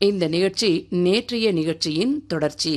இந்த நிகழ்ச்சி நேற்றைய நிகழ்ச்சியின் தொடர்ச்சி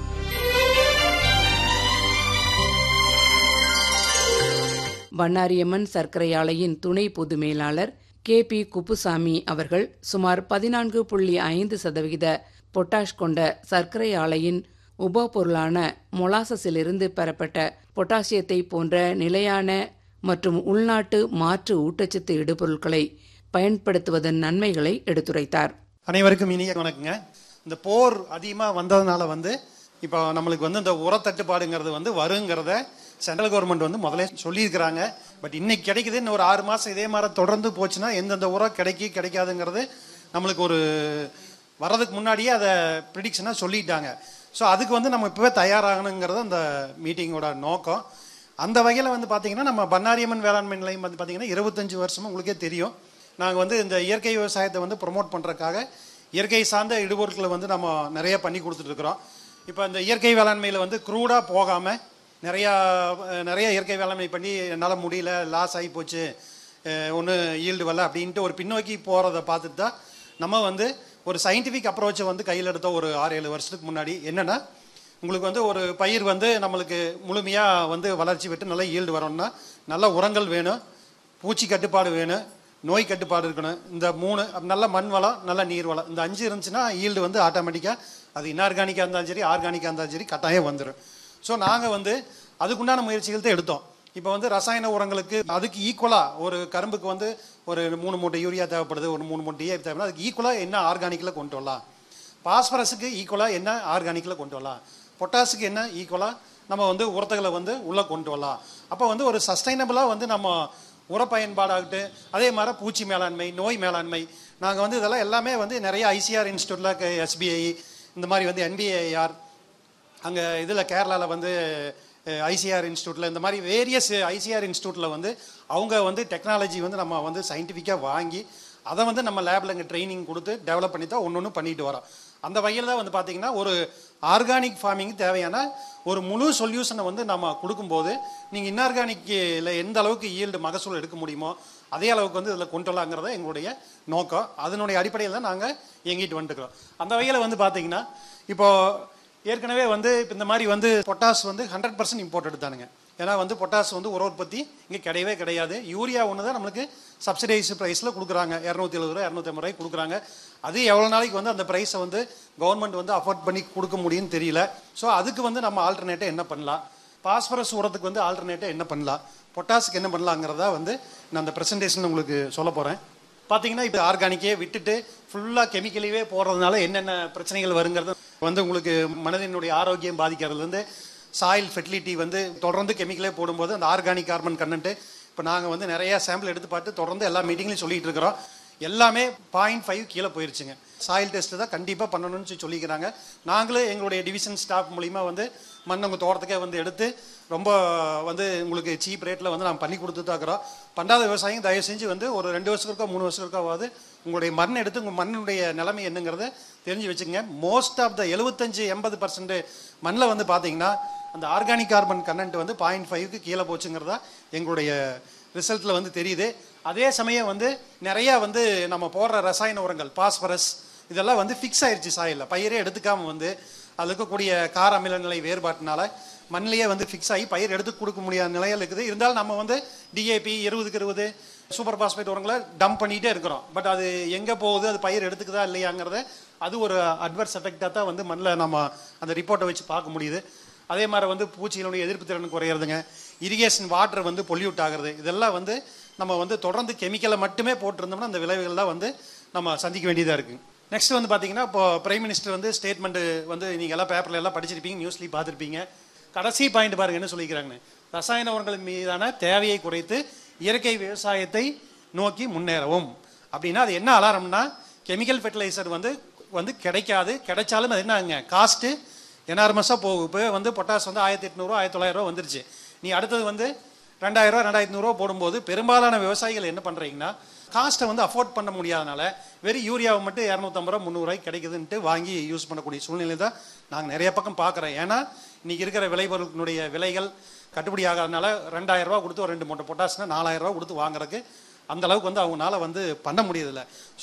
பண்ணாரியம்மன் சர்க்கரை ஆலையின் துணை பொது மேலாளர் கே பி குப்புசாமி அவர்கள் சுமார் பதினான்கு புள்ளி ஐந்து சதவிகித பொட்டாஷ் கொண்ட சர்க்கரை ஆலையின் உபபொருளான மொலாசஸிலிருந்து பெறப்பட்ட பொட்டாசியத்தை போன்ற நிலையான மற்றும் உள்நாட்டு மாற்று ஊட்டச்சத்து இடுபொருட்களை பயன்படுத்துவதன் நன்மைகளை எடுத்துரைத்தார் அனைவருக்கும் இனிய வணக்கங்க இந்த போர் அதிகமாக வந்ததுனால வந்து இப்போ நம்மளுக்கு வந்து இந்த உரத்தட்டுப்பாடுங்கிறது வந்து வருங்கிறத சென்ட்ரல் கவர்மெண்ட் வந்து முதல்ல சொல்லியிருக்கிறாங்க பட் இன்னைக்கு கிடைக்குது இன்னும் ஒரு ஆறு மாதம் இதே மாதிரி தொடர்ந்து போச்சுன்னா எந்தெந்த உரம் கிடைக்கி கிடைக்காதுங்கிறது நம்மளுக்கு ஒரு வர்றதுக்கு முன்னாடியே அதை ப்ரிடிக்ஷனாக சொல்லிட்டாங்க ஸோ அதுக்கு வந்து நம்ம இப்போவே தயாராகணுங்கிறது அந்த மீட்டிங்கோட நோக்கம் அந்த வகையில் வந்து பார்த்தீங்கன்னா நம்ம பண்ணாரியம்மன் வேளாண்மை நிலையம் வந்து பார்த்தீங்கன்னா இருபத்தஞ்சு வருஷமும் உங்களுக்கே தெரியும் நாங்கள் வந்து இந்த இயற்கை விவசாயத்தை வந்து ப்ரொமோட் பண்ணுறதுக்காக இயற்கை சார்ந்த இடுபொருட்களை வந்து நம்ம நிறைய பண்ணி கொடுத்துட்ருக்குறோம் இப்போ இந்த இயற்கை வேளாண்மையில் வந்து க்ரூடாக போகாமல் நிறையா அஹ், நிறைய இயற்கை வேளாண்மை பண்ணி என்னால் முடியல லாஸ் ஆகி போச்சு ஒன்று ஈல்டு வரல அப்படின்ட்டு ஒரு பின்னோக்கி போகிறத பார்த்துட்டு தான் நம்ம வந்து ஒரு சயின்டிஃபிக் அப்ரோச்சை வந்து கையில் எடுத்த ஒரு ஆறு ஏழு வருஷத்துக்கு முன்னாடி என்னென்னா உங்களுக்கு வந்து ஒரு பயிர் வந்து நம்மளுக்கு முழுமையாக வந்து வளர்ச்சி விட்டு நல்ல ஈல்டு வரணும்னா நல்ல உரங்கள் வேணும் பூச்சி கட்டுப்பாடு வேணும் நோய் கட்டுப்பாடு இருக்கணும் இந்த மூணு நல்ல மண் வளம் நல்ல நீர் வளம் இந்த அஞ்சு இருந்துச்சுன்னா ஈல்டு வந்து ஆட்டோமேட்டிக்காக அது இன்ஆர்கானிக்காக இருந்தாலும் சரி ஆர்கானிக்காக இருந்தாலும் சரி கட்டாயம் வந்துடும் ஸோ நாங்கள் வந்து அதுக்குண்டான முயற்சிகள் தான் எடுத்தோம் இப்போ வந்து ரசாயன உரங்களுக்கு அதுக்கு ஈக்குவலாக ஒரு கரும்புக்கு வந்து ஒரு மூணு மூட்டை யூரியா தேவைப்படுது ஒரு மூணு மூட்டை டிஏ தேவைப்படுது அதுக்கு ஈக்குவலாக என்ன ஆர்கானிக்கில் கொண்டு வரலாம் பாஸ்பரஸுக்கு ஈக்குவலாக என்ன ஆர்கானிக்கில் கொண்டு வரலாம் பொட்டாஸுக்கு என்ன ஈக்குவலாக நம்ம வந்து உரத்துகளை வந்து உள்ளே கொண்டு வரலாம் அப்போ வந்து ஒரு சஸ்டைனபிளாக வந்து நம்ம உர பயன்பாடாகட்டும் அதே மாதிரி பூச்சி மேலாண்மை நோய் மேலாண்மை நாங்கள் வந்து இதெல்லாம் எல்லாமே வந்து நிறைய ஐசிஆர் இன்ஸ்டியூட்டில் எஸ்பிஐ இந்த மாதிரி வந்து என்பிஐஆர் அங்கே இதில் கேரளாவில் வந்து ஐசிஆர் இன்ஸ்டியூட்டில் இந்த மாதிரி வேரியஸ் ஐசிஆர் இன்ஸ்டியூட்டில் வந்து அவங்க வந்து டெக்னாலஜி வந்து நம்ம வந்து சயின்டிஃபிக்காக வாங்கி அதை வந்து நம்ம லேபில் இங்கே ட்ரைனிங் கொடுத்து டெவலப் பண்ணி தான் ஒன்று ஒன்று பண்ணிட்டு வரோம் அந்த வகையில் தான் வந்து பார்த்தீங்கன்னா ஒரு ஆர்கானிக் ஃபார்மிங் தேவையான ஒரு முழு சொல்யூஷனை வந்து நம்ம கொடுக்கும்போது நீங்கள் இன்ஆர்கானிக்கில் எந்த அளவுக்கு ஈல்டு மகசூல் எடுக்க முடியுமோ அதே அளவுக்கு வந்து இதில் கொண்டு வரலாங்கிறத எங்களுடைய நோக்கம் அதனுடைய அடிப்படையில் தான் நாங்கள் இயங்கிட்டு வந்துட்டுருக்கோம் அந்த வகையில் வந்து பார்த்தீங்கன்னா இப்போ ஏற்கனவே வந்து இப்போ இந்த மாதிரி வந்து பொட்டாஸ் வந்து ஹண்ட்ரட் பர்சன்ட் இம்போர்ட் எடுத்தானுங்க ஏன்னா வந்து பொட்டாஸ் வந்து உர உற்பத்தி இங்கே கிடையவே கிடையாது யூரியா ஒன்று தான் நம்மளுக்கு சப்சிடைஸ் ப்ரைஸில் கொடுக்குறாங்க இரநூத்தி எழுபது ரூபா இரநூத்தி ஐம்பது ரூபாய்க்கு கொடுக்குறாங்க அது எவ்வளோ நாளைக்கு வந்து அந்த ப்ரைஸை வந்து கவர்மெண்ட் வந்து அஃபோர்ட் பண்ணி கொடுக்க முடியும்னு தெரியல ஸோ அதுக்கு வந்து நம்ம ஆல்டர்னேட்டாக என்ன பண்ணலாம் பாஸ்பரஸ் உரத்துக்கு வந்து ஆல்டர்னேட்டாக என்ன பண்ணலாம் பொட்டாஸுக்கு என்ன பண்ணலாங்கிறதா வந்து நான் அந்த ப்ரெசன்டேஷன் உங்களுக்கு சொல்ல போகிறேன் பார்த்தீங்கன்னா இப்போ ஆர்கானிக்கே விட்டுட்டு ஃபுல்லாக கெமிக்கலையே போடுறதுனால என்னென்ன பிரச்சனைகள் வருங்கிறது வந்து உங்களுக்கு மனதினுடைய ஆரோக்கியம் பாதிக்கிறதுலேருந்து சாயில் ஃபெர்டிலிட்டி வந்து தொடர்ந்து கெமிக்கலே போடும்போது அந்த ஆர்கானிக் கார்பன் கண்டென்ட்டு இப்போ நாங்கள் வந்து நிறைய சாம்பிள் எடுத்து பார்த்து தொடர்ந்து எல்லா மீட்டிங்லையும் சொல்லிட்டு இருக்கிறோம் எல்லாமே பாயிண்ட் ஃபைவ் கீழே போயிருச்சுங்க சாயில் டெஸ்ட்டு தான் கண்டிப்பாக பண்ணணும்னு சொல்லி சொல்லிக்கிறாங்க நாங்களே எங்களுடைய டிவிஷன் ஸ்டாஃப் மூலிமா வந்து மண் உங்கள் தோட்டத்துக்கே வந்து எடுத்து ரொம்ப வந்து உங்களுக்கு சீப் ரேட்டில் வந்து நான் பண்ணி கொடுத்துட்டு தான் இருக்கிறோம் பண்ணாத விவசாயம் தயவு செஞ்சு வந்து ஒரு ரெண்டு வருஷத்துக்கோ மூணு வருஷத்துக்காவது உங்களுடைய மண் எடுத்து உங்கள் மண்ணுடைய நிலைமை என்னங்கிறத தெரிஞ்சு வச்சுக்கோங்க மோஸ்ட் ஆஃப் த எழுபத்தஞ்சு எண்பது பர்சன்ட் மண்ணில் வந்து பார்த்தீங்கன்னா அந்த ஆர்கானிக் கார்பன் கண்டென்ட் வந்து பாயிண்ட் ஃபைவ்க்கு கீழே போச்சுங்கிறதா எங்களுடைய ரிசல்ட்டில் வந்து தெரியுது அதே சமயம் வந்து நிறையா வந்து நம்ம போடுற ரசாயன உரங்கள் பாஸ்பரஸ் இதெல்லாம் வந்து ஃபிக்ஸ் ஆயிடுச்சு சாயிலில் பயிரே எடுத்துக்காம வந்து அதில் இருக்கக்கூடிய கார அமில நிலை வேறுபாட்டினால மண்ணிலேயே வந்து ஃபிக்ஸ் ஆகி பயிர் எடுத்து கொடுக்க முடியாத நிலையில் இருக்குது இருந்தாலும் நம்ம வந்து டிஏபி இருபதுக்கு இருபது சூப்பர் பாஸ்பேட் உரங்களை டம்ப் பண்ணிகிட்டே இருக்கிறோம் பட் அது எங்கே போகுது அது பயிர் எடுத்துக்குதா இல்லையாங்கிறத அது ஒரு அட்வர்ஸ் எஃபெக்டாக தான் வந்து மண்ணில் நம்ம அந்த ரிப்போர்ட்டை வச்சு பார்க்க முடியுது அதே மாதிரி வந்து பூச்சிகளுடைய எதிர்ப்பு திறன் குறையிறதுங்க இரிகேஷன் வாட்டர் வந்து பொல்யூட் ஆகுறது இதெல்லாம் வந்து நம்ம வந்து தொடர்ந்து கெமிக்கலை மட்டுமே போட்டிருந்தோம்னா அந்த விளைவுகள்லாம் வந்து நம்ம சந்திக்க வேண்டியதாக இருக்குது நெக்ஸ்ட் வந்து பார்த்தீங்கன்னா இப்போ பிரைம் மினிஸ்டர் வந்து ஸ்டேட்மெண்ட் வந்து நீங்கள் எல்லாம் பேப்பர்ல எல்லாம் படிச்சிருப்பீங்க நியூஸ்லேயும் பார்த்துருப்பீங்க கடைசி பாயிண்ட் பாருங்க என்ன சொல்லிக்கிறாங்கன்னு ரசாயன உரங்கள் மீதான தேவையை குறைத்து இயற்கை விவசாயத்தை நோக்கி முன்னேறவும் அப்படின்னா அது என்ன அலாரம்னா கெமிக்கல் ஃபெர்டிலைசர் வந்து வந்து கிடைக்காது கிடைச்சாலும் அது என்னங்க காஸ்ட்டு எனார்மஸாக போகும் இப்போ வந்து பொட்டாஸ் வந்து ஆயிரத்தி எட்நூறுவா ஆயிரத்தி தொள்ளாயிரரூவா வந்துருச்சு நீ அடுத்தது வந்து ரெண்டாயிரரூவா ரெண்டாயிரத்தி நூறுரூவா போடும்போது பெரும்பாலான விவசாயிகள் என்ன பண்ணுறீங்கன்னா காஸ்ட்டை வந்து அஃபோர்ட் பண்ண முடியாதனால வெறும் யூரியாவை மட்டும் இரநூத்தம்பது ரூபா முந்நூறுவாய்க்கு கிடைக்குதுன்ட்டு வாங்கி யூஸ் பண்ணக்கூடிய சூழ்நிலை தான் நாங்கள் நிறைய பக்கம் பார்க்குறோம் ஏன்னா இன்றைக்கி இருக்கிற விளைபொருட்களுடைய விலைகள் கட்டுப்படி ஆகாதனால ரெண்டாயிரம் ரூபா கொடுத்து ஒரு ரெண்டு மூட்டை பொட்டாஸ்னா நாலாயிரம் ரூபா கொடுத்து வாங்குறதுக்கு அந்த அளவுக்கு வந்து அவங்களால வந்து பண்ண முடியதில்லை